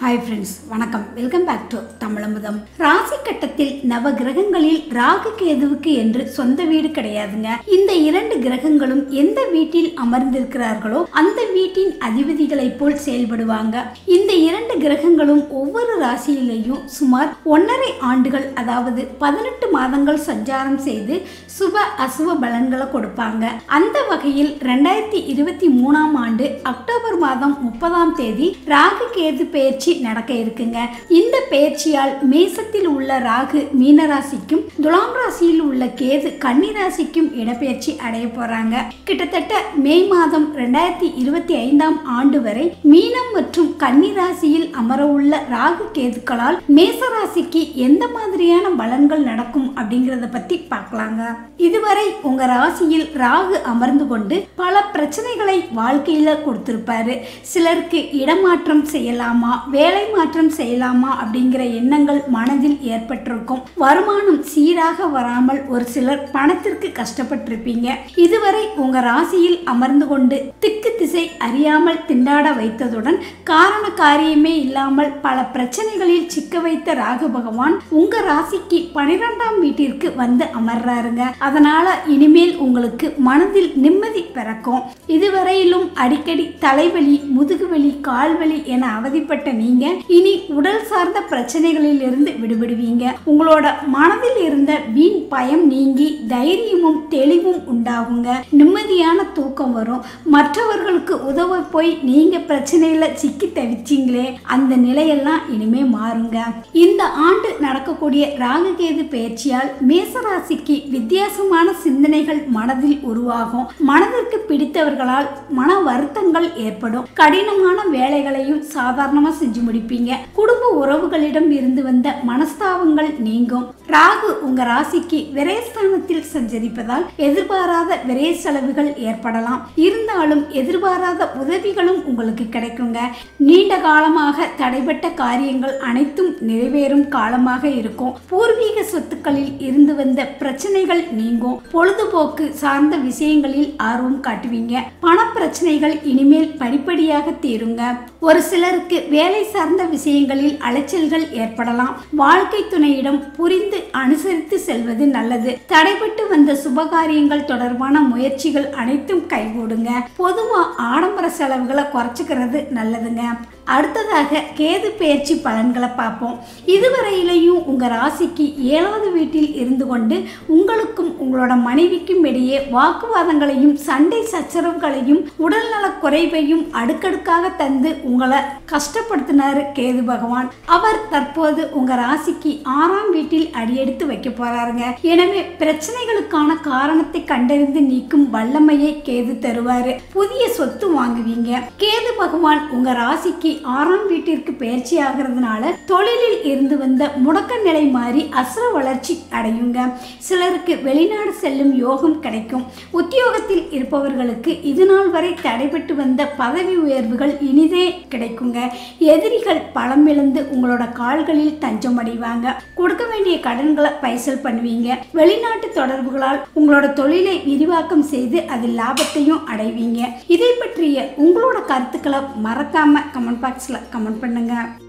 hi friends வணக்கம் welcome back to Tamizhamudham ராசி கட்டத்தில் நவ கிரகங்களில் ராகு கேதுவுக்கு என்று சொந்த வீடு கிடையாதுங்க இந்த இரண்டு கிரகங்களும் எந்த வீட்டில் அமர்ந்திருக்கிறார்களோ அந்த வீட்டின் அதிபதிகளைப் போல் செயல்படுவாங்க இந்த இரண்டு கிரகங்களும் ஒவ்வொரு ராசியிலையும் சுமார் ஒன்றரை ஆண்டுகள் அதாவது பதினெட்டு மாதங்கள் சஞ்சாரம் செய்து சுப அசுப பலன்களை கொடுப்பாங்க அந்த வகையில் ரெண்டாயிரத்தி இருபத்தி மூணாம் ஆண்டு அக்டோபர் மாதம் முப்பதாம் தேதி ராகு கேது பெயர்ச்சி நடக்க இருக்குங்க இந்த பெயர்ச்சியால் மேசத்தில் உள்ள ராகு மீனராசிக்கும் துலாம் ராசியில் உள்ள கேது கன்னி ராசிக்கும் இடப்பெயர்ச்சி அடைய போறாங்க கிட்டத்தட்ட மே மாதம் ரெண்டாயிரத்தி இருபத்தி ஐந்தாம் ஆண்டு வரை மீனம் மற்றும் கன்னி ராசியில் அமர உள்ள ராகு கேதுக்களால் மேச ராசிக்கு எந்த மாதிரியான பலன்கள் நடக்கும் அப்படிங்கறத பத்தி பார்க்கலாங்க இதுவரை உங்க ராசியில் ராகு அமர்ந்து கொண்டு பல பிரச்சனைகளை வாழ்க்கையில கொடுத்திருப்பாரு சிலருக்கு இடமாற்றம் செய்யலாமா வேலை மாற்றம் செய்யலாமா அப்படிங்கிற எண்ணங்கள் மனதில் ஏற்பட்டிருக்கும் வருமானம் சீராக வராமல் ஒரு சிலர் பணத்திற்கு கஷ்டப்பட்டிருப்பீங்க இதுவரை உங்க ராசியில் அமர்ந்து கொண்டு திக்கு திசை அறியாமல் திண்டாட வைத்ததுடன் காரண காரியமே இல்லாமல் பல பிரச்சனைகளில் சிக்க வைத்த ராகு பகவான் உங்க ராசிக்கு பனிரெண்டாம் வீட்டிற்கு வந்து அமர்றாருங்க அதனால இனிமேல் உங்களுக்கு மனதில் நிம்மதி பிறக்கும் இதுவரையிலும் அடிக்கடி தலைவலி முதுகுவலி கால்வலி என அவதிப்பட்ட நீங்க இனி உடல் சார்ந்த பிரச்சனைகளில் இருந்து விடுபடுவீங்க உங்களோட மனதில் இருந்த வீண் பயம் நீங்கி தைரியமும் தெளிவும் உண்டாகுங்க நிம்மதியான தூக்கம் வரும் மற்றவர்களுக்கு உதவ போய் நீங்க பிரச்சனையில சிக்கி தவிச்சிங்களே அந்த நிலையெல்லாம் இனிமே மாறுங்க இந்த ஆண்டு நடக்கக்கூடிய ராகுகேது பயிற்சியால் மேசராசிக்கு வித்தியாசமான சிந்தனைகள் மனதில் உருவாகும் மனதிற்கு பிடித்தவர்களால் மன வருத்தங்கள் ஏற்படும் கடினமான வேலைகளையும் சாதாரணமா செஞ்சு முடிப்பீங்க குடும்ப உறவுகளிடம் இருந்து வந்த மனஸ்தாபங்கள் நீங்கும் ராகு உங்க ராசிக்கு விரயஸ்தானத்தில் சஞ்சரிப்பதால் எதிர்பாராத விரய செலவுகள் ஏற்படலாம் இருந்தாலும் எதிர்பாராத உதவிகளும் உங்களுக்கு கிடைக்குங்க நீண்ட காலமாக தடைபட்ட காரியங்கள் அனைத்தும் நிறைவேறும் காலமாக இருக்கும் பூர்வீக சொத்துக்களில் இருந்து வந்த பிரச்சனைகள் நீங்கும் பொழுதுபோக்கு சார்ந்த விஷயங்களில் ஆர்வம் காட்டுவீங்க பண பிரச்சனைகள் இனிமேல் படிப்படியாக தீருங்க ஒரு சிலருக்கு வேலை சார்ந்த விஷயங்களில் அலைச்சல்கள் ஏற்படலாம் வாழ்க்கை துணையிடம் புரிந்து அனுசரித்து செல்வது நல்லது தடைபட்டு வந்த சுபகாரியங்கள் தொடர்பான முயற்சிகள் அனைத்தும் கைகூடுங்க பொதுவா ஆடம்பர செலவுகளை குறைச்சிக்கிறது நல்லதுங்க அடுத்ததாக கேது பெயர்ச்சி பலன்களை பார்ப்போம் இதுவரையிலையும் உங்க ராசிக்கு ஏழாவது வீட்டில் இருந்து கொண்டு உங்களுக்கும் உங்களோட மனைவிக்கும் இடையே வாக்குவாதங்களையும் சண்டை சச்சரவுகளையும் உடல்நல குறைவையும் அடுக்கடுக்காக தந்து உங்களை கஷ்டப்படுத்தினாரு கேது பகவான் அவர் தற்போது உங்க ராசிக்கு ஆறாம் வீட்டில் அடியெடுத்து வைக்க போறாருங்க எனவே பிரச்சனைகளுக்கான காரணத்தை கண்டறிந்து நீக்கும் வல்லமையை கேது தருவாரு புதிய சொத்து வாங்குவீங்க கேது பகவான் உங்க ராசிக்கு ஆறாம் வீட்டிற்கு பயிற்சி ஆகிறதுனால தொழிலில் இருந்து வந்த முடக்க நிலை மாறி அசுர வளர்ச்சி அடையுங்க சிலருக்கு வெளிநாடு செல்லும் யோகம் கிடைக்கும் உத்தியோகத்தில் இருப்பவர்களுக்கு இதுநாள் வரை தடைபட்டு வந்த பதவி உயர்வுகள் இனிதே கிடைக்குங்க எதிரிகள் பலம் இழந்து உங்களோட கால்களில் தஞ்சம் அடைவாங்க கொடுக்க வேண்டிய கடன்களை பைசல் பண்ணுவீங்க வெளிநாட்டு தொடர்புகளால் உங்களோட தொழிலை விரிவாக்கம் செய்து அதில் லாபத்தையும் அடைவீங்க இதை பற்றிய உங்களோட கருத்துக்களை மறக்காம கமெண்ட் பாக்ஸில் கமெண்ட் பண்ணுங்க